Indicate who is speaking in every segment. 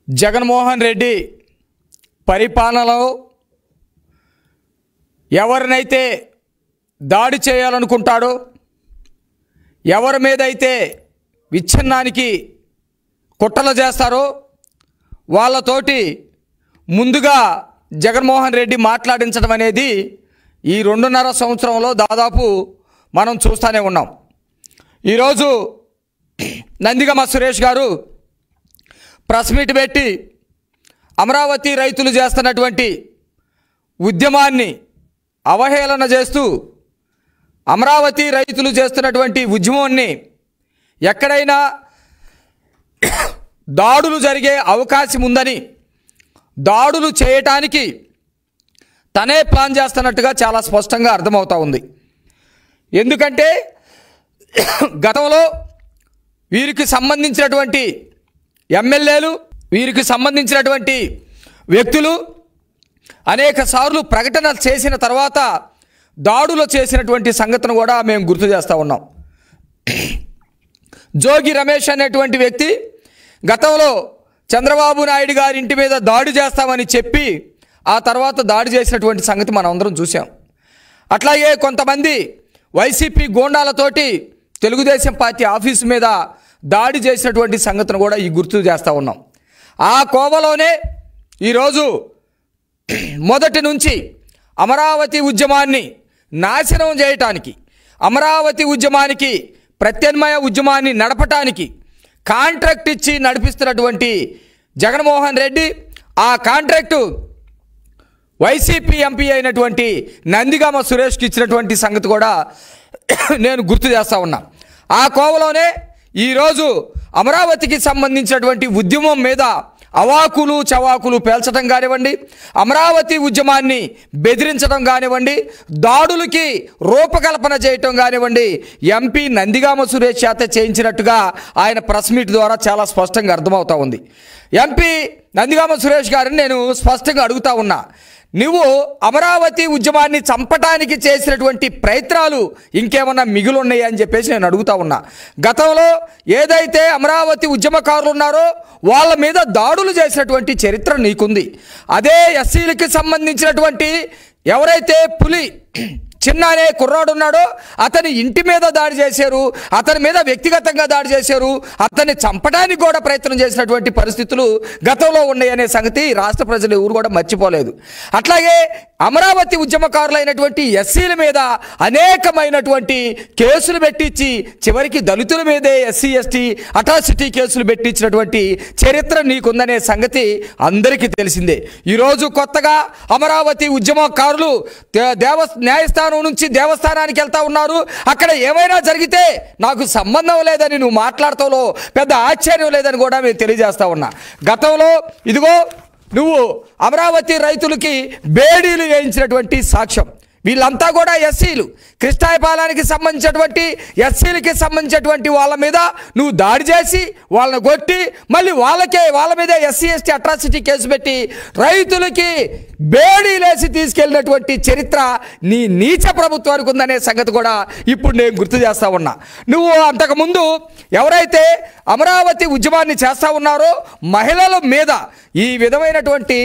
Speaker 1: జగన్మోహన్ రెడ్డి పరిపాలనలో ఎవరినైతే దాడి చేయాలనుకుంటాడో ఎవరి మీద అయితే విచ్ఛిన్నానికి కుట్రలు చేస్తారో వాళ్ళతోటి ముందుగా జగన్మోహన్ రెడ్డి మాట్లాడించడం అనేది ఈ రెండున్నర సంవత్సరంలో దాదాపు మనం చూస్తూనే ఉన్నాం ఈరోజు నందిగమ సురేష్ గారు ప్రెస్ మీట్ పెట్టి అమరావతి రైతులు చేస్తున్నటువంటి ఉద్యమాన్ని అవహేళన చేస్తూ అమరావతి రైతులు చేస్తున్నటువంటి ఉద్యమాన్ని ఎక్కడైనా దాడులు జరిగే అవకాశం ఉందని దాడులు చేయటానికి తనే ప్లాన్ చేస్తున్నట్టుగా చాలా స్పష్టంగా అర్థమవుతా ఉంది ఎందుకంటే గతంలో వీరికి సంబంధించినటువంటి ఎమ్మెల్యేలు వీరికి సంబంధించినటువంటి వ్యక్తులు అనేక సార్లు ప్రకటన చేసిన తర్వాత దాడులు చేసినటువంటి సంగతిని కూడా మేము గుర్తు చేస్తూ ఉన్నాం జోగి రమేష్ అనేటువంటి వ్యక్తి గతంలో చంద్రబాబు నాయుడు గారి ఇంటి మీద దాడి చేస్తామని చెప్పి ఆ తర్వాత దాడి చేసినటువంటి సంగతి మనం అందరం చూసాం అట్లాగే కొంతమంది వైసీపీ గోండాలతోటి తెలుగుదేశం పార్టీ ఆఫీసు మీద దాడి చేసినటువంటి సంగతిని కూడా ఈ గుర్తు చేస్తూ ఉన్నాం ఆ కోవలోనే ఈరోజు మొదటి నుంచి అమరావతి ఉద్యమాన్ని నాశనం చేయటానికి అమరావతి ఉద్యమానికి ప్రత్యామ్నాయ ఉద్యమాన్ని నడపటానికి కాంట్రాక్ట్ ఇచ్చి నడిపిస్తున్నటువంటి జగన్మోహన్ రెడ్డి ఆ కాంట్రాక్టు వైసీపీ ఎంపీ అయినటువంటి నందిగామ సురేష్కి ఇచ్చినటువంటి సంగతి కూడా నేను గుర్తు చేస్తా ఉన్నా ఆ కోవలోనే ఈరోజు అమరావతికి సంబంధించినటువంటి ఉద్యమం మీద అవాకులు చవాకులు పేల్చడం కానివ్వండి అమరావతి ఉద్యమాన్ని బెదిరించడం కానివ్వండి దాడులకి రూపకల్పన చేయటం కానివ్వండి ఎంపీ నందిగామ సురేష్ చేత చేయించినట్టుగా ఆయన ప్రెస్ మీట్ ద్వారా చాలా స్పష్టంగా అర్థమవుతా ఉంది ఎంపీ నందిగామ సురేష్ గారిని నేను స్పష్టంగా అడుగుతా ఉన్నా నువ్వు అమరావతి ఉద్యమాన్ని చంపటానికి చేసినటువంటి ప్రయత్నాలు ఇంకేమన్నా మిగులు ఉన్నాయా అని చెప్పేసి నేను అడుగుతా ఉన్నా గతంలో ఏదైతే అమరావతి ఉద్యమకారులు ఉన్నారో వాళ్ళ మీద దాడులు చేసినటువంటి చరిత్ర నీకుంది అదే ఎస్సీలకి సంబంధించినటువంటి ఎవరైతే పులి చిన్న అనే కుర్రాడు ఉన్నాడో అతని ఇంటి మీద దాడి చేశారు అతని మీద వ్యక్తిగతంగా దాడి చేశారు అతన్ని చంపడానికి కూడా ప్రయత్నం చేసినటువంటి పరిస్థితులు గతంలో ఉన్నాయనే సంగతి రాష్ట్ర ప్రజలు ఎవరు కూడా మర్చిపోలేదు అట్లాగే అమరావతి ఉద్యమకారులైనటువంటి ఎస్సీల మీద అనేకమైనటువంటి కేసులు పెట్టించి చివరికి దళితుల మీదే ఎస్సీ ఎస్టీ అటాసిటీ కేసులు పెట్టించినటువంటి చరిత్ర నీకుందనే సంగతి అందరికీ తెలిసిందే ఈరోజు కొత్తగా అమరావతి ఉద్యమకారులు దే- దేవ న్యాయస్థానం నుంచి దేవస్థానానికి వెళ్తా ఉన్నారు అక్కడ ఏమైనా జరిగితే నాకు సంబంధం లేదని నువ్వు మాట్లాడతావులో పెద్ద ఆశ్చర్యం లేదని కూడా మేము తెలియజేస్తా ఉన్నా గతంలో ఇదిగో నువ్వు అమరావతి రైతులకి బేడీలు వేయించినటువంటి సాక్ష్యం వీళ్ళంతా కూడా ఎస్సీలు కృష్ణాయపాలానికి సంబంధించినటువంటి ఎస్సీలకి సంబంధించినటువంటి వాళ్ళ మీద నువ్వు దాడి చేసి వాళ్ళని కొట్టి మళ్ళీ వాళ్ళకే వాళ్ళ మీద ఎస్సీ ఎస్టీ అట్రాసిటీ కేసు పెట్టి రైతులకి బేడీలేసి తీసుకెళ్ళినటువంటి చరిత్ర నీ నీచ ప్రభుత్వానికి ఉందనే సంగతి కూడా ఇప్పుడు నేను గుర్తు చేస్తా ఉన్నా నువ్వు అంతకుముందు ఎవరైతే అమరావతి ఉద్యమాన్ని చేస్తా ఉన్నారో మహిళల మీద ఈ విధమైనటువంటి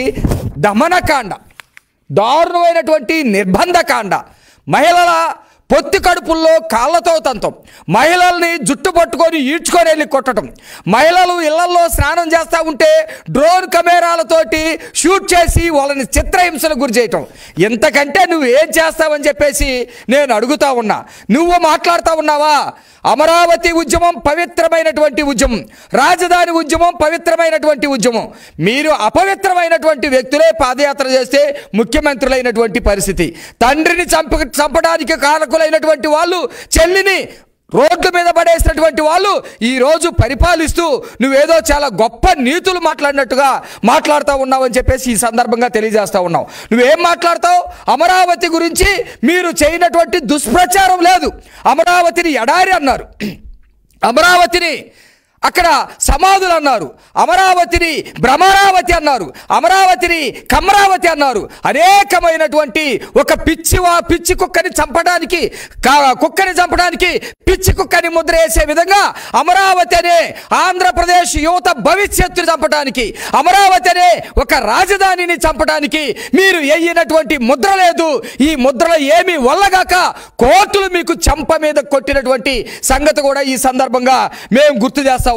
Speaker 1: దమనకాండ దారుణమైనటువంటి నిర్బంధకాండ మహిళల పొత్తి కడుపుల్లో కాళ్ళతో తంతం మహిళల్ని జుట్టు పట్టుకొని ఈడ్చుకొని వెళ్ళి కొట్టడం మహిళలు ఇళ్లలో స్నానం చేస్తూ ఉంటే డ్రోన్ కెమెరాలతోటి షూట్ చేసి వాళ్ళని చిత్రహింసలకు గురి చేయటం ఇంతకంటే నువ్వు ఏం చేస్తావని చెప్పేసి నేను అడుగుతా ఉన్నా నువ్వు మాట్లాడుతూ ఉన్నావా అమరావతి ఉద్యమం పవిత్రమైనటువంటి ఉద్యమం రాజధాని ఉద్యమం పవిత్రమైనటువంటి ఉద్యమం మీరు అపవిత్రమైనటువంటి వ్యక్తులే పాదయాత్ర చేస్తే ముఖ్యమంత్రులైనటువంటి పరిస్థితి తండ్రిని చంప చంపడానికి కారకులైనటువంటి వాళ్ళు చెల్లిని రోడ్ల మీద పడేసినటువంటి వాళ్ళు ఈ రోజు పరిపాలిస్తూ నువ్వేదో చాలా గొప్ప నీతులు మాట్లాడినట్టుగా మాట్లాడుతూ ఉన్నావని చెప్పేసి ఈ సందర్భంగా తెలియజేస్తా ఉన్నావు నువ్వేం మాట్లాడతావు అమరావతి గురించి మీరు చేయనటువంటి దుష్ప్రచారం లేదు అమరావతిని ఎడారి అన్నారు అమరావతిని అక్కడ సమాధులు అన్నారు అమరావతిని భ్రమరావతి అన్నారు అమరావతిని కమరావతి అన్నారు అనేకమైనటువంటి ఒక పిచ్చి వా- పిచ్చి కుక్కని చంపడానికి కా- కుక్కని చంపడానికి పిచ్చి కుక్కని ముద్ర వేసే విధంగా అమరావతి అనే ఆంధ్రప్రదేశ్ యువత భవిష్యత్తుని చంపడానికి అమరావతి అనే ఒక రాజధానిని చంపడానికి మీరు వేయినటువంటి ముద్ర లేదు ఈ ముద్రలో ఏమీ వల్లగాక కోర్టులు మీకు చంప మీద కొట్టినటువంటి సంగతి కూడా ఈ సందర్భంగా మేము గుర్తు చేస్తా